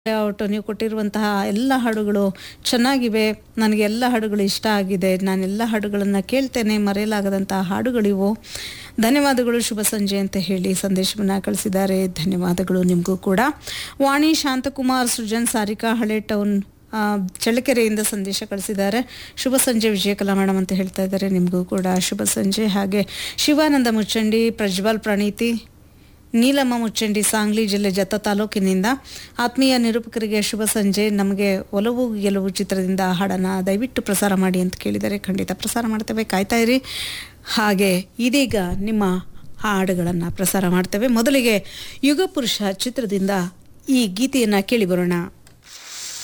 out ನೀವು ಕೊಟ್ಟಿರುವಂತಹ ಎಲ್ಲ ಹಾಡುಗಳು ಚೆನ್ನಾಗಿವೆ ನನಗೆ ಎಲ್ಲ ಹಾಡುಗಳು ಇಷ್ಟ ಆಗಿದೆ ನಾನೆಲ್ಲ ಹಾಡುಗಳನ್ನು ಕೇಳ್ತೇನೆ ಮರೆಯಲಾಗದಂತಹ ಹಾಡುಗಳಿವು ಧನ್ಯವಾದಗಳು ಶುಭ ಸಂಜೆ ಅಂತ ಹೇಳಿ ಸಂದೇಶವನ್ನು ಕಳಿಸಿದ್ದಾರೆ ಧನ್ಯವಾದಗಳು ನಿಮಗೂ ಕೂಡ ವಾಣಿ ಶಾಂತಕುಮಾರ್ ಸೃಜನ್ ಸಾರಿಕಾ ಹಳೆ ಟೌನ್ ಆ, ಚಳ್ಳಕೆರೆಯಿಂದ ಸಂದೇಶ ಕಳಿಸಿದ್ದಾರೆ ಶುಭ ಸಂಜೆ ವಿಜಯಕಲಾ ಮೇಡಮ್ ಅಂತ ಹೇಳ್ತಾ ಇದ್ದಾರೆ ನಿಮಗೂ ಕೂಡ ಶುಭ ಸಂಜೆ ಹಾಗೆ ಶಿವಾನಂದ ಮುಚ್ಚಂಡಿ ಪ್ರಜ್ವಲ್ ಪ್ರಣೀತಿ ನೀಲಮ್ಮ ಮುಚ್ಚಂಡಿ ಸಾಂಗ್ಲಿ ಜಿಲ್ಲೆ ಜತ್ತ ತಾಲೂಕಿನಿಂದ ಆತ್ಮೀಯ ನಿರೂಪಕರಿಗೆ ಶುಭ ಸಂಜೆ ನಮಗೆ ಒಲವು ಗೆಲುವು ಚಿತ್ರದಿಂದ ಆ ಹಾಡನ್ನು ದಯವಿಟ್ಟು ಪ್ರಸಾರ ಮಾಡಿ ಅಂತ ಕೇಳಿದರೆ ಖಂಡಿತ ಪ್ರಸಾರ ಮಾಡ್ತೇವೆ ಕಾಯ್ತಾ ಇರಿ ಹಾಗೆ ಇದೀಗ ನಿಮ್ಮ ಹಾಡುಗಳನ್ನು ಪ್ರಸಾರ ಮಾಡ್ತೇವೆ ಮೊದಲಿಗೆ ಯುಗಪುರುಷ ಚಿತ್ರದಿಂದ ಈ ಗೀತೆಯನ್ನು ಕೇಳಿ ಬರೋಣ